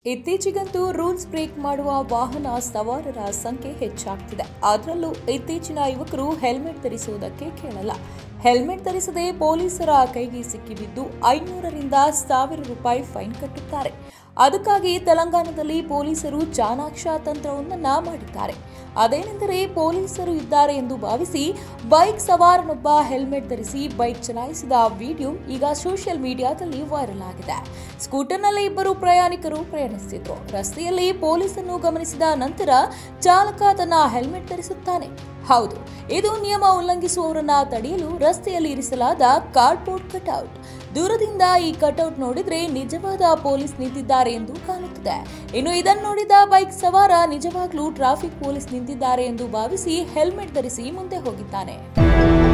ಇತ್ತೀಚೆಗಂತೂ rules break ಮಾಡುವ ವಾಹನ ಸವಾರರ ಸಂಖ್ಯೆ ಹೆಚ್ಚಾಗ್ತಿದೆ ಅದರಲ್ಲೂ ಇತ್ತೀಚಿನ ಯುವಕರು ಹೆಲ್ಮೆಟ್ ಧರಿಸುವುದಕ್ಕೆ ಕೇಳಲ್ಲ ಹೆಲ್ಮೆಟ್ ಧರಿಸದೆ ಪೊಲೀಸರ ಕೈಗೆ ಸಿಕ್ಕಿಬಿದ್ದು ಐನೂರರಿಂದ ಸಾವಿರ ರೂಪಾಯಿ ಫೈನ್ ಕಟ್ಟುತ್ತಾರೆ ಅದಕ್ಕಾಗಿ ತೆಲಂಗಾಣದಲ್ಲಿ ಪೊಲೀಸರು ಚಾಣಾಕ್ಷ ತಂತ್ರವೊಂದನ್ನ ಮಾಡಿದ್ದಾರೆ ಅದೇನೆಂದರೆ ಪೊಲೀಸರು ಇದ್ದಾರೆ ಎಂದು ಭಾವಿಸಿ ಬೈಕ್ ಸವಾರನೊಬ್ಬ ಹೆಲ್ಮೆಟ್ ಧರಿಸಿ ಬೈಕ್ ಚಲಾಯಿಸಿದ ವಿಡಿಯೋ ಈಗ ಸೋಷಿಯಲ್ ಮೀಡಿಯಾದಲ್ಲಿ ವೈರಲ್ ಆಗಿದೆ ಸ್ಕೂಟರ್ನಲ್ಲಿ ಇಬ್ಬರು ಪ್ರಯಾಣಿಕರು ಪ್ರಯಾಣಿಸುತ್ತಿದ್ರು ರಸ್ತೆಯಲ್ಲಿ ಪೊಲೀಸನ್ನು ಗಮನಿಸಿದ ನಂತರ ಚಾಲಕ ತನ್ನ ಹೆಲ್ಮೆಟ್ ಧರಿಸುತ್ತಾನೆ ಹೌದು ಇದು ನಿಯಮ ಉಲ್ಲಂಘಿಸುವವರನ್ನ ತಡೆಯಲು ರಸ್ತೆಯಲ್ಲಿ ಇರಿಸಲಾದ ಕಾರ್ಡ್ಬೋರ್ಡ್ ಕಟ್ಔಟ್ ದೂರದಿಂದ ಈ ಕಟ್ಔಟ್ ನೋಡಿದ್ರೆ ನಿಜವಾದ ಪೊಲೀಸ್ ನಿಂತಿದ್ದಾರೆ ಎಂದು ಕಾಣುತ್ತದೆ ಇನ್ನು ಇದನ್ನು ನೋಡಿದ ಬೈಕ್ ಸವಾರ ನಿಜವಾಗ್ಲೂ ಟ್ರಾಫಿಕ್ ಪೊಲೀಸ್ ನಿಂತಿದ್ದಾರೆ ಎಂದು ಭಾವಿಸಿ ಹೆಲ್ಮೆಟ್ ಧರಿಸಿ ಮುಂದೆ ಹೋಗಿದ್ದಾನೆ